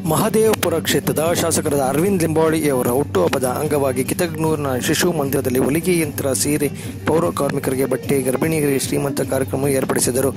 ಮಹದೇವಪುರ ಕ್ಷೇತ್ರದ ಶಾಸಕರಾದ ಅರವಿಂದ್ ಲಿಂಬಾವಳಿಯವರ ಹುಟ್ಟುಹಬ್ಬದ ಅಂಗವಾಗಿ ಕಿತಗ್ನೂರಿನ ಶಿಶು ಮಂದಿರದಲ್ಲಿ ಹೊಲಿಗೆ ಯಂತ್ರ ಸೀರೆ ಪೌರ ಕಾರ್ಮಿಕರಿಗೆ ಬಟ್ಟೆ ಗರ್ಭಿಣಿಯರಿಗೆ ಶ್ರೀಮಂತ ಕಾರ್ಯಕ್ರಮ ಏರ್ಪಡಿಸಿದರು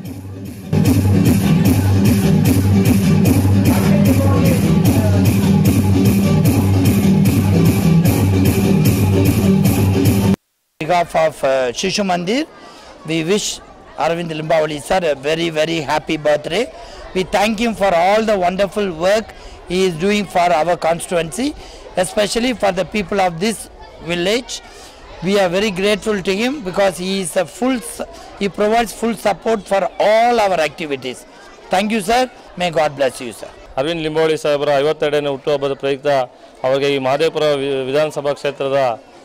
behalf of uh, Shishu Mandir, we wish Arvind Limbavali sir a very very happy birthday. We thank him for all the wonderful work he is doing for our constituency, especially for the people of this village. We are very grateful to him because he is a full, s- he provides full support for all our activities. Thank you, sir. May God bless you, sir. Arvind Limbavali ಸಾಹೇಬರ ಐವತ್ತೆರಡನೇ ಹುಟ್ಟುಹಬ್ಬದ ಪ್ರಯುಕ್ತ ಅವರಿಗೆ ಈ Mahadevapura V- ವಿಧಾನಸಭಾ ಕ್ಷೇತ್ರದ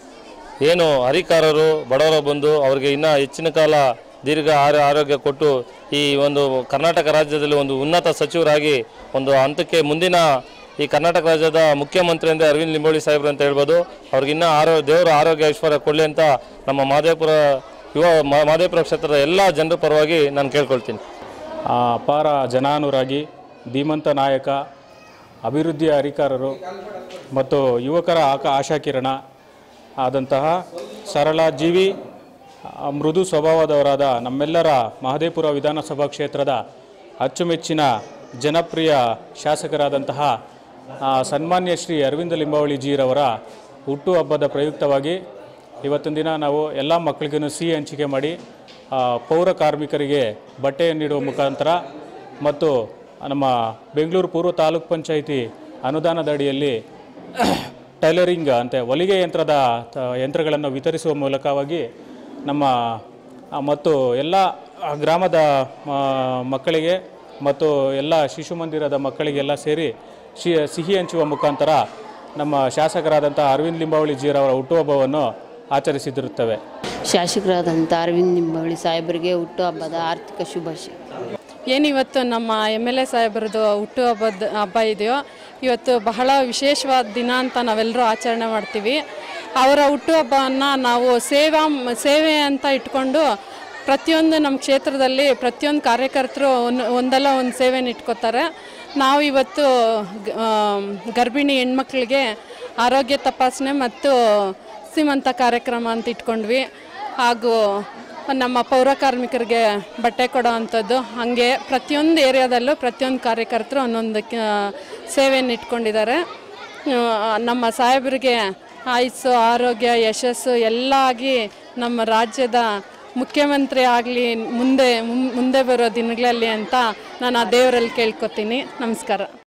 ಏನು ಹರಿಕಾರರು ಬಡವರ ಬಂದು ಅವರಿಗೆ ಇನ್ನೂ ಹೆಚ್ಚಿನ ಕಾಲ ದೀರ್ಘ ಆರ- ಆರೋಗ್ಯ ಕೊಟ್ಟು ಈ ಒಂದು ಕರ್ನಾಟಕ ರಾಜ್ಯದಲ್ಲಿ ಒಂದು ಉನ್ನತ ಸಚಿವರಾಗಿ ಒಂದು ಹಂತಕ್ಕೆ ಮುಂದಿನ ಈ ಕರ್ನಾಟಕ ರಾಜ್ಯದ ಮುಖ್ಯಮಂತ್ರಿ ಅಂದರೆ ಅರವಿಂದ್ ಲಿಂಬೋಳಿ ಸಾಹೇಬರು ಅಂತ ಹೇಳ್ಬೋದು ಅವ್ರಿಗಿನ್ನ ಆರೋ ದೇವರ ಆರೋಗ್ಯ ಐಶ್ವರ್ಯ ಕೊಡಲಿ ಅಂತ ನಮ್ಮ ಮಹದೇವಪುರ ಯುವ ಮ- ಮಹದೇವಪುರ ಕ್ಷೇತ್ರದ ಎಲ್ಲ ಜನರ ಪರವಾಗಿ ನಾನು ಕೇಳ್ಕೊಳ್ತೀನಿ ಆ ಅಪಾರ ಜನಾನುರಾಗಿ ಧೀಮಂತ ನಾಯಕ ಅಭಿವೃದ್ಧಿಯ ಅಧಿಕಾರರು ಮತ್ತು ಯುವಕರ ಆಕ ಆಶಾಕಿರಣ ಆದಂತಹ ಸರಳ ಜೀವಿ ಆ, ಮೃದು ಸ್ವಭಾವದವರಾದ ನಮ್ಮೆಲ್ಲರ ಮಹದೇಪುರ ವಿಧಾನಸಭಾ ಕ್ಷೇತ್ರದ ಅಚ್ಚುಮೆಚ್ಚಿನ ಜನಪ್ರಿಯ ಶಾಸಕರಾದಂತಹ ಆ, ಸನ್ಮಾನ್ಯ ಶ್ರೀ ಅರವಿಂದ ಲಿಂಬಾವಳಿಜಿರವರ ಹುಟ್ಟುಹಬ್ಬದ ಪ್ರಯುಕ್ತವಾಗಿ ಇವತ್ತಿನ ದಿನ ನಾವು ಎಲ್ಲ ಮಕ್ಕಳಿಗೂ ಸಿಹಿ ಹಂಚಿಕೆ ಮಾಡಿ ಆ, ಪೌರ ಕಾರ್ಮಿಕರಿಗೆ ಬಟ್ಟೆ ನೀಡುವ ಮುಖಾಂತರ ಮತ್ತು ನಮ್ಮ ಬೆಂಗಳೂರು ಪೂರ್ವ ತಾಲೂಕ್ ಪಂಚಾಯಿತಿ ಅನುದಾನದ ಅಡಿಯಲ್ಲಿ ಟೈಲರಿಂಗ್ ಅಂತೆ ಹೊಲಿಗೆ ಯಂತ್ರದ ತ- ಯಂತ್ರಗಳನ್ನು ವಿತರಿಸುವ ಮೂಲಕವಾಗಿ ನಮ್ಮ ಆ, ಮತ್ತು ಎಲ್ಲ ಆ, ಗ್ರಾಮದ ಆ, ಮಕ್ಕಳಿಗೆ ಮತ್ತು ಎಲ್ಲ ಶಿಶು ಮಂದಿರದ ಮಕ್ಕಳಿಗೆಲ್ಲ ಸೇರಿ ಶಿ ಸಿಹಿ ಹಂಚುವ ಮುಖಾಂತರ ನಮ್ಮ ಶಾಸಕರಾದಂಥ ಅರವಿಂದ್ ಲಿಂಬಾವಳಿ ಜೀರವರ ಹುಟ್ಟುಹಬ್ಬವನ್ನು ಆಚರಿಸಿದಿರುತ್ತವೆ ಶಾಸಕರಾದಂಥ ಅರವಿಂದ್ ನಿಂಬಾವಳಿ ಸಾಹೇಬರಿಗೆ ಹುಟ್ಟುಹಬ್ಬದ ಆರ್ಥಿಕ ಶುಭಾಶಯ ಏನಿವತ್ತು ನಮ್ಮ ಎಮ್ ಎಲ್ ಎ ಸಾಹೇಬ್ರದ್ದು ಹುಟ್ಟುಹಬ್ಬದ ಹಬ್ಬ ಇದೆಯೋ ಇವತ್ತು ಬಹಳ ವಿಶೇಷವಾದ ದಿನ ಅಂತ ನಾವೆಲ್ಲರೂ ಆಚರಣೆ ಮಾಡ್ತೀವಿ ಅವರ ಹುಟ್ಟುಹಬ್ಬವನ್ನು ನಾವು ಸೇವಾ ಸೇವೆ ಅಂತ ಇಟ್ಕೊಂಡು ಪ್ರತಿಯೊಂದು ನಮ್ಮ ಕ್ಷೇತ್ರದಲ್ಲಿ ಪ್ರತಿಯೊಂದು ಕಾರ್ಯಕರ್ತರು ಒಂದು ಒಂದಲ್ಲ ಒಂದು ಸೇವೆನ ಇಟ್ಕೋತಾರೆ ನಾವು ಇವತ್ತು ಗ- ಆ, ಗರ್ಭಿಣಿ ಹೆಣ್ಮಕ್ಳಿಗೆ ಆರೋಗ್ಯ ತಪಾಸಣೆ ಮತ್ತು ಸೀಮಂತ ಕಾರ್ಯಕ್ರಮ ಅಂತ ಇಟ್ಕೊಂಡ್ವಿ ಹಾಗೂ ನಮ್ಮ ಪೌರ ಕಾರ್ಮಿಕರಿಗೆ ಬಟ್ಟೆ ಕೊಡೋ ಅಂಥದ್ದು ಹಾಗೆ ಪ್ರತಿಯೊಂದು ಏರಿಯಾದಲ್ಲೂ ಪ್ರತಿಯೊಂದು ಕಾರ್ಯಕರ್ತರು ಒಂದೊಂದು ಕ- ಸೇವೆಯನ್ನು ಇಟ್ಕೊಂಡಿದ್ದಾರೆ ಆ, ನಮ್ಮ ಸಾಹೇಬರಿಗೆ ಆಯುಸ್ಸು ಆರೋಗ್ಯ ಯಶಸ್ಸು ಎಲ್ಲ ಆಗಿ ನಮ್ಮ ರಾಜ್ಯದ ಮುಖ್ಯಮಂತ್ರಿ ಆಗಲಿ ಮುಂದೆ ಮುಂ- ಮುಂದೆ ಬರೋ ದಿನಗಳಲ್ಲಿ ಅಂತ ನಾನು ಆ ದೇವರಲ್ಲಿ ಕೇಳ್ಕೊತೀನಿ ನಮಸ್ಕಾರ